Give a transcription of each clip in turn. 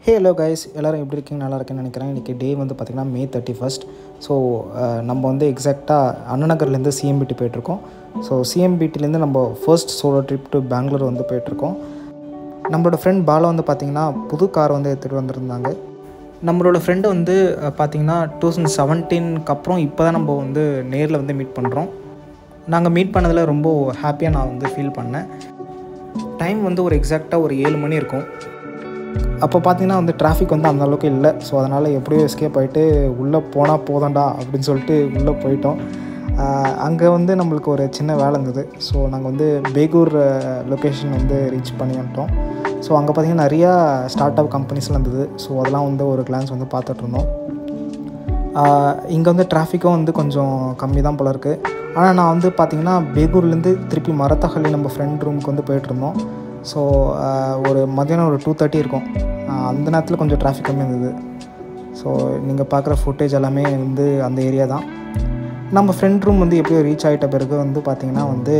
hey hello guys எல்லோரும் எப்படி இருக்கீங்க நல்லா இருக்கேன்னு நினைக்கிறேன் இன்றைக்கி டே வந்து பார்த்திங்கன்னா மே தேர்ட்டி ஃபஸ்ட் ஸோ நம்ம வந்து எக்ஸாக்டாக அண்ணநகர்லேருந்து சிஎம்பிடி போயிட்டுருக்கோம் ஸோ சிஎம்பிடிலேருந்து நம்ம first solo trip to Bangalore வந்து போயிட்டுருக்கோம் நம்மளோட ஃப்ரெண்ட் பாலா வந்து பார்த்திங்கன்னா புது கார் வந்து எடுத்துகிட்டு வந்திருந்தாங்க நம்மளோட ஃப்ரெண்டு வந்து அஹ், பார்த்திங்கன்னா டூ தௌசண்ட் செவன்டீனுக்கு அப்புறம் இப்போ தான் நம்ம வந்து நேரில் வந்து மீட் பண்ணுறோம் நாங்கள் மீட் பண்ணதில் ரொம்ப ஹாப்பியாக நான் வந்து ஃபீல் பண்ணேன் டைம் வந்து ஒரு எக்ஸாக்டாக ஒரு ஏழு மணி இருக்கும் அப்போ பார்த்தீங்கன்னா வந்து டிராஃபிக் வந்து அந்த அளவுக்கு இல்லை ஸோ அதனால் எப்படியோ எஸ்கேப் ஆகிட்டு உள்ளே போனால் போதாண்டா அப்படின்னு சொல்லிட்டு உள்ளே போயிட்டோம் அங்கே வந்து நம்மளுக்கு ஒரு சின்ன வேலை இருந்தது ஸோ நாங்கள் வந்து பேகூர் லொக்கேஷன் வந்து ரீச் பண்ணி வந்துட்டோம் ஸோ அங்கே பார்த்தீங்கன்னா நிறையா ஸ்டார்ட் அப் கம்பெனிஸ்லாம் இருந்தது ஸோ அதெல்லாம் வந்து ஒரு கிளான்ஸ் வந்து பார்த்துட்டு இருந்தோம் இங்கே வந்து டிராஃபிக்கும் வந்து கொஞ்சம் கம்மி தான் போல இருக்குது ஆனால் நான் வந்து பார்த்தீங்கன்னா பேகூர்லேருந்து திருப்பி மரத்தஹள்ளி நம்ம ஃப்ரெண்ட் ரூமுக்கு வந்து போயிட்டு இருந்தோம் ஸோ ஒரு மதியானம் ஒரு டூ தேர்ட்டி இருக்கும் ஆஹ் அந்த நேரத்தில் கொஞ்சம் டிராஃபிக் கம்மியாக இருந்தது ஸோ நீங்கள் பார்க்குற ஃபுட்டேஜ் எல்லாமே வந்து அந்த ஏரியா தான் நம்ம ஃப்ரெண்ட் ரூம் வந்து எப்படியோ ரீச் ஆகிட்ட பிறகு வந்து பார்த்திங்கன்னா வந்து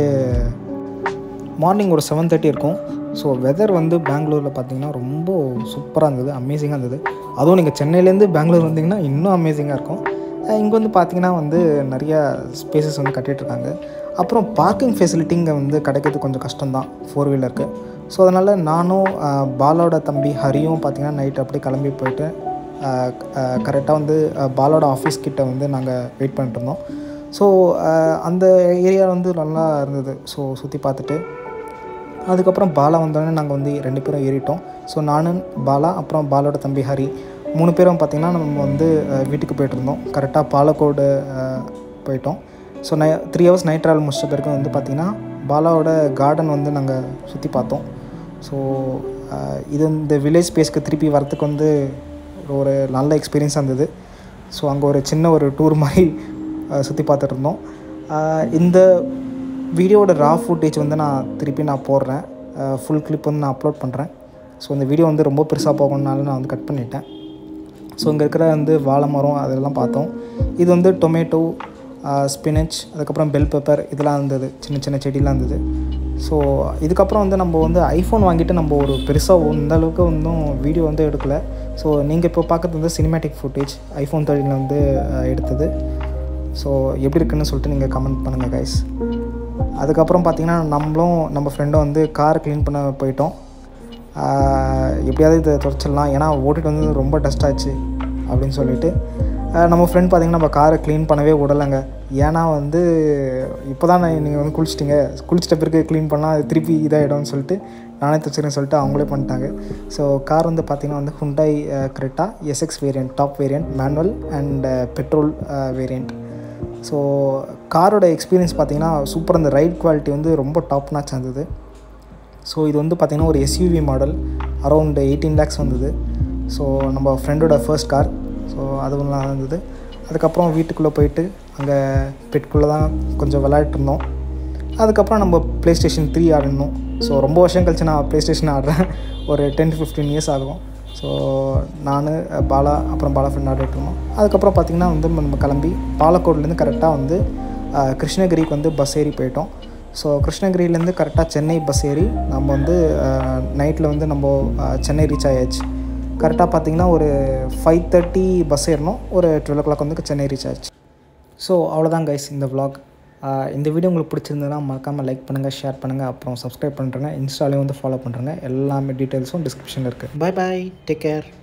மார்னிங் ஒரு செவன் தேர்ட்டி இருக்கும் ஸோ வெதர் வந்து பெங்களூரில் பார்த்தீங்கன்னா ரொம்ப சூப்பராக இருந்தது அமேசிங்காக இருந்தது அதுவும் நீங்கள் சென்னையிலேருந்து பெங்களூர் வந்தீங்கன்னா இன்னும் அமேசிங்காக இருக்கும் இங்கே வந்து பார்த்தீங்கன்னா வந்து நிறையா ஸ்பேசஸ் வந்து கட்டிட்டு இருக்காங்க அப்புறம் பார்க்கிங் ஃபெசிலிட்டி இங்கே வந்து கிடைக்கிறது கொஞ்சம் கஷ்டம்தான் ஃபோர் வீலருக்கு ஸோ அதனால் நானும் அஹ், பாலாவோட தம்பி ஹரியும் பார்த்தீங்கன்னா நைட் அப்படியே கிளம்பி போயிட்டு கரெக்டாக வந்து அஹ், பாலாவோட ஆஃபீஸ் கிட்ட வந்து நாங்கள் வெயிட் பண்ணிட்டு இருந்தோம் ஸோ அந்த ஏரியா வந்து நல்லா இருந்தது ஸோ சுற்றி பார்த்துட்டு அதுக்கப்புறம் பாலா வந்தோடனே நாங்கள் வந்து ரெண்டு பேரும் ஏறிட்டோம் ஸோ நானும் பாலா அப்புறம் பாலோட தம்பி ஹரி மூணு பேரும் பார்த்திங்கன்னா நம்ம வந்து அஹ், வீட்டுக்கு போயிட்டு இருந்தோம் கரெக்டாக பாலக்கோடு அஹ், போயிட்டோம் ஸோ நை த்ரீ ஹவர்ஸ் நைட் ட்ராவல் முடிச்ச பிறகு வந்து பார்த்திங்கன்னா பாலாவோட கார்டன் வந்து நாங்கள் சுற்றி பார்த்தோம் ஸோ இது இந்த வில்லேஜ் ஸ்பேஸ்க்கு திருப்பி வரத்துக்கு வந்து ஒரு நல்ல எக்ஸ்பீரியன்ஸாக இருந்தது ஸோ அங்கே ஒரு சின்ன ஒரு டூர் மாதிரி சுற்றி பார்த்துட்டு இருந்தோம் அஹ், இந்த வீடியோவோட ரா ஃபுட்டேஜ் வந்து நான் திருப்பி நான் போடுறேன் ஃபுல் கிளிப் வந்து நான் அப்லோட் பண்ணுறேன் ஸோ இந்த வீடியோ வந்து ரொம்ப பெருசாக போகணுனால நான் வந்து கட் பண்ணிட்டேன் ஸோ இங்கே இருக்கிற வந்து வாழை மரம் அதெல்லாம் பார்த்தோம் இது வந்து டொமேட்டோ ஸ்பினச் அதுக்கப்புறம் பெல் பெப்பர் இதெல்லாம் இருந்தது சின்ன சின்ன செடிலாம் இருந்தது ஸோ இதுக்கப்புறம் வந்து நம்ம வந்து ஐஃபோன் வாங்கிட்டு நம்ம ஒரு பெருசாக இந்த அளவுக்கு ஒன்றும் வீடியோ வந்து எடுக்கலை ஸோ நீங்கள் இப்போ பார்க்குறது வந்து சினிமேட்டிக் ஃபுட்டேஜ் ஐஃபோன் தேர்ட்டினில் வந்து அஹ், எடுத்தது ஸோ எப்படி இருக்குன்னு சொல்லிட்டு நீங்கள் கமெண்ட் பண்ணுங்கள் கைஸ் அதுக்கப்புறம் பார்த்தீங்கன்னா நம்மளும் நம்ம ஃப்ரெண்டும் வந்து கார் க்ளீன் பண்ண போயிட்டோம் ஆஹ் எப்படியாவது இதை துடைச்சிடலாம் ஏன்னா ஓட்டிட்டு வந்து ரொம்ப டஸ்ட் ஆச்சு அப்படின்னு சொல்லிட்டு ஆஹ் நம்ம ஃப்ரெண்ட் பார்த்தீங்கன்னா நம்ம காரை க்ளீன் பண்ணவே விடலைங்க ஏன்னா வந்து இப்போ தான் நீங்கள் வந்து குளிச்சிட்டிங்க குளிச்சிட்ட பிறகு க்ளீன் பண்ணால் அது திருப்பி இதாகிடும்னு சொல்லிட்டு நானே தச்சுறேன்னு சொல்லிட்டு அவங்களே பண்ணிட்டாங்க ஸோ கார் வந்து பார்த்திங்கன்னா வந்து Hyundai Creta SX variant top variant manual and petrol variant so காரோட எக்ஸ்பீரியன்ஸ் பார்த்தீங்கன்னா சூப்பர் அந்த ரைட் குவாலிட்டி வந்து ரொம்ப டாப் நாச் இருந்தது ஸோ இது வந்து பார்த்திங்கன்னா ஒரு SUV model around eighteen lakhs வந்தது ஸோ நம்ம ஃப்ரெண்டோட ஃபர்ஸ்ட் கார் ஸோ அதுவும் நல்லா இருந்தது அதுக்கப்புறம் வீட்டுக்குள்ளே போயிட்டு அங்கே பெட்குள்ளே தான் கொஞ்சம் விளையாட்டு இருந்தோம் அதுக்கப்புறம் நம்ம ப்ளே ஸ்டேஷன் த்ரீ ஆடணும் ஸோ ரொம்ப வருஷம் கழிச்சு நான் ப்ளே ஸ்டேஷன் ஆடுறேன் ஒரு டென் டு ஃபிஃப்டீன் இயர்ஸ் ஆகும் ஸோ நான் பாலா அப்புறம் பாலா ஃப்ரெண்ட் ஆடிட்டு இருந்தோம் அதுக்கப்புறம் பார்த்திங்கன்னா வந்து நம்ம கிளம்பி பாலக்கோட்லேருந்து கரெக்டாக வந்து அஹ், கிருஷ்ணகிரிக்கு வந்து பஸ் ஏறி போயிட்டோம் ஸோ கிருஷ்ணகிரியிலேருந்து கரெக்டாக சென்னை பஸ் ஏறி நம்ம வந்து நைட்டில் வந்து நம்ம அஹ், சென்னை ரீச் ஆயாச்சு கரெக்டாக பார்த்தீங்கன்னா ஒரு ஃபைவ் தேர்ட்டி பஸ் ஏறணும் ஒரு டுவெல் ஓ கிளாக் வந்து சென்னை ரீச் ஆச்சு ஸோ அவ்வளோதான் கைஸ் இந்த vlog ஆஹ் இந்த வீடியோ உங்களுக்கு பிடிச்சிருந்ததுன்னா மறக்காமல் லைக் பண்ணுங்கள் ஷேர் பண்ணுங்கள் அப்புறம் சப்ஸ்கிரைப் பண்ணுறேங்க இன்ஸ்டாலையும் வந்து ஃபாலோ பண்ணுறேங்க எல்லாமே டீட்டெயில்ஸும் டிஸ்கிரிப்ஷனில் இருக்குது பை பை டேக் கேர்